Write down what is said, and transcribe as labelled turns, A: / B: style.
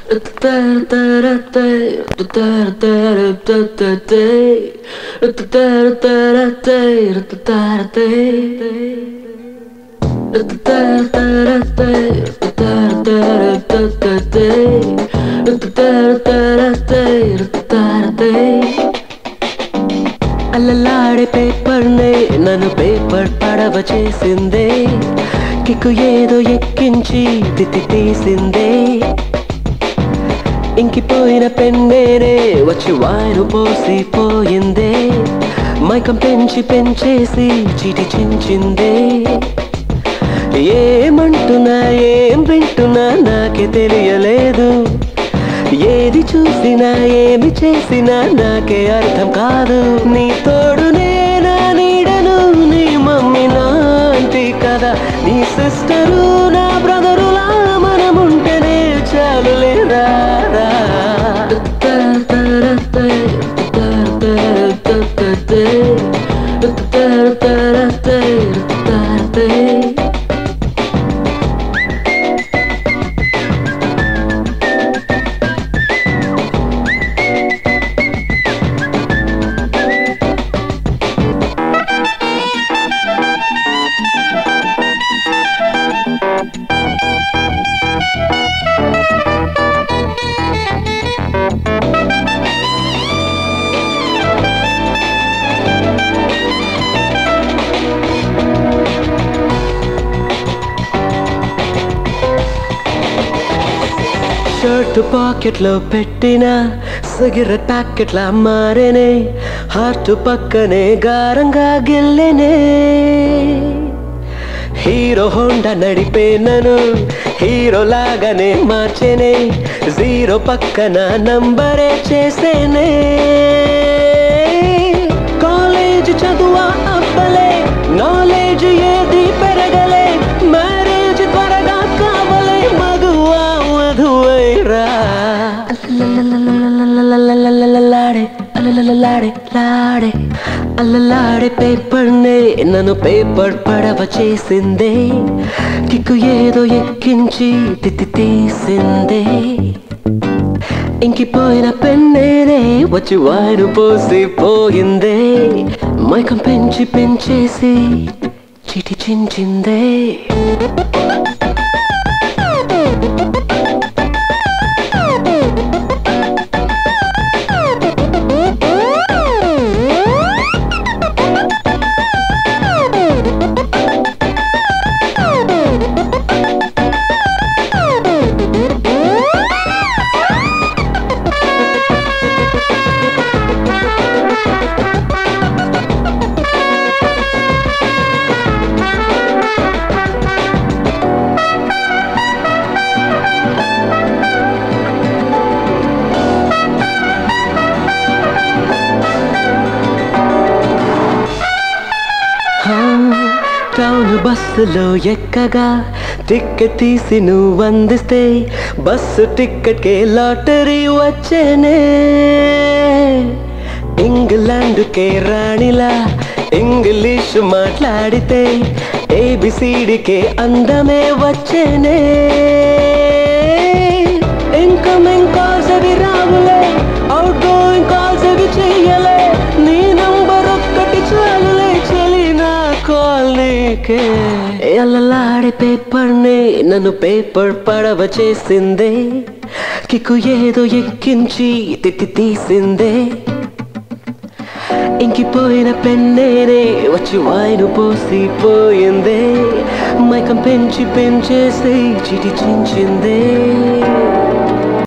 A: అల్లలాడే పేపర్నే నన్ను పేపర్ పడవ చేసిందే కిక్కు ఏదో ఎక్కించి తిత్తి తీసిందే ఇంకిపోయిన పెన్నేనే వచ్చి వారు పోసి పోయిందే మైకం పెంచి పెంచేసి చీటి చించిందే ఏమంటున్నా ఏం వింటున్నా నాకే తెలియలేదు ఏది చూసినా ఏమి చేసినా నాకే అర్థం కాదు నీ తోడునే నా నీడను నీ మమ్మీ నాంటి కదా నీ సిస్టరు నా బ్రదరులా మనముంటేనే చాలు లేదా షర్ట్ పాకెట్ లో పెట్టిన సిగరెట్ ప్యాకెట్ లా మారేనే హార్ట్ పక్కనే గారంగా గెల్లెనే హీరో హోండా నడిపే నన్ను హీరో లాగానే మార్చేనే జీరో పక్కన నంబరే చేసేనే కాలేజ్ చదువా అబ్బలే నాలెడ్జ్ ఏది పెరగలే మ్యారేజ్ త్వరగా కావలే మగువా వధువైరా అల్లలాడే అల్లలాడే లాడే అల్లలాడే పేపర్నే నన్ను పేపర్ పడవ చేసిందే కిక్కు ఏదో ఎక్కించి తిత్తి తీసిందే ఇంకిపోయిన పెన్నేనే వచ్చి వారు పోసి పోయిందే మైకం పెంచి పెంచేసి చిటి చించిందే టౌన్ బస్సులో ఎక్కగా టికెట్ తీసి నువ్వు అందిస్తే బస్సు టికెట్ కే లాటరీ వచ్చేనే ఇంగ్లాండ్ కే రాణిలా ఇంగ్లీష్ మాట్లాడితే ఏబిసిడికే అందమే వచ్చేనే ఇన్కమింగ్ కాల్స్ అవి రావులే అవుట్ గోయింగ్ కాల్స్ అవి చెయ్యలే నీ నంబర్ ఒక్కటి చాలులే చెలి నా కాల్ నీకే ఎల్లలాడే పేపర్ని నన్ను పేపర్ పడవ చేసిందే కిక్కు ఏదో ఎక్కించి తిట్టి తీసిందే ఇంకిపోయిన పెన్నేనే వచ్చి వాయిను పోసి పోయిందే మైకం పెంచి పెంచేసి చిటి చించిందే